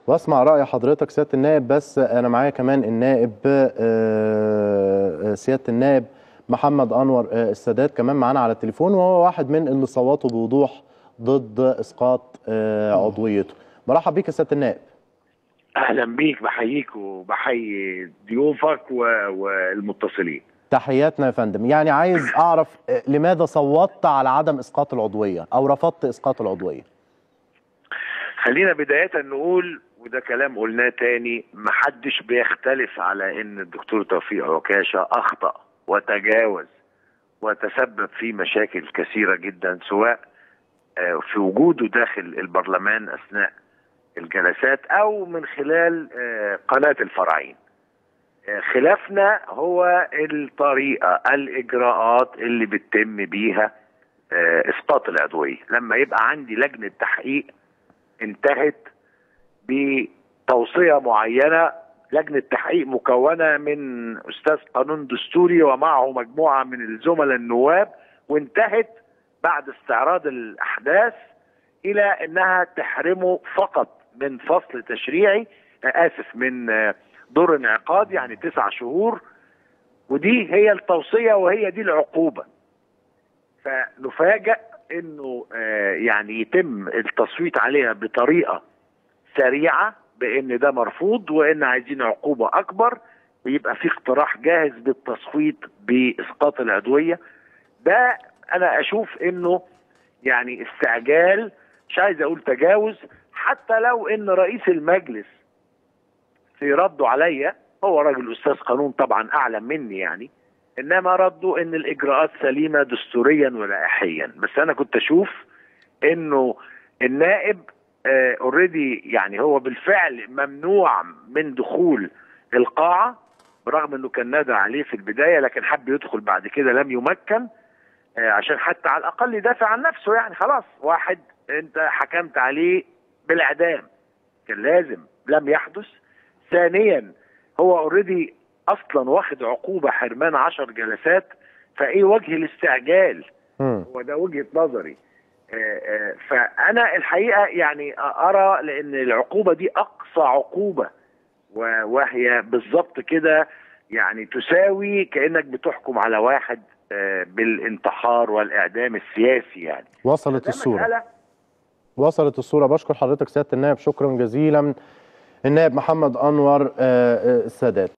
واسمع راي حضرتك سياده النائب بس انا معايا كمان النائب آه، سياده النائب محمد انور آه، السادات كمان معانا على التليفون وهو واحد من اللي صوتوا بوضوح ضد اسقاط آه، عضويته مرحب بيك يا سياده النائب اهلا بيك بحييك وبحيي ضيوفك و- والمتصلين تحياتنا يا فندم يعني عايز اعرف آه، لماذا صوتت على عدم اسقاط العضويه او رفضت اسقاط العضويه خلينا بداية نقول وده كلام قلناه تاني محدش بيختلف على ان الدكتور توفيق عكاشة اخطأ وتجاوز وتسبب في مشاكل كثيرة جدا سواء آه، في وجوده داخل البرلمان اثناء الجلسات او من خلال آه، قناة الفراعين آه، خلافنا هو الطريقة الاجراءات اللي بتتم بيها آه، اسقاط العضوية لما يبقى عندي لجنة تحقيق انتهت بتوصية معينة لجنة تحقيق مكونة من أستاذ قانون دستوري ومعه مجموعة من الزملاء النواب وانتهت بعد استعراض الأحداث إلى أنها تحرمه فقط من فصل تشريعي آه، آسف من آه، دور انعقاد يعني تسع شهور ودي هي التوصية وهي دي العقوبة فنفاجأ انه آه، يعني يتم التصويت عليها بطريقه سريعه بان ده مرفوض وان عايزين عقوبه اكبر ويبقى في اقتراح جاهز بالتصويت باسقاط العضويه ده انا اشوف انه يعني استعجال مش عايز اقول تجاوز حتى لو ان رئيس المجلس في رده عليا هو راجل استاذ قانون طبعا اعلم مني يعني انما ردوا ان الاجراءات سليمه دستوريا ولائحيا بس انا كنت اشوف انه النائب اوريدي يعني هو بالفعل ممنوع من دخول القاعه برغم انه كان نادى عليه في البدايه لكن حب يدخل بعد كده لم يمكن آه، عشان حتى على الاقل يدافع عن نفسه يعني خلاص واحد انت حكمت عليه بالاعدام كان لازم لم يحدث ثانيا هو اوريدي اصلا واخد عقوبه حرمان عشر جلسات فايه وجه الاستعجال مم. هو ده وجهه نظري آه، آه، فانا الحقيقه يعني ارى لان العقوبه دي اقصى عقوبه و- وهي بالظبط كده يعني تساوي كانك بتحكم على واحد آه، بالانتحار والاعدام السياسي يعني وصلت ده الصوره مسألة وصلت الصورة بشكر حضرتك سيادة النائب شكرا جزيلا النائب محمد أنور آه، آه، السادات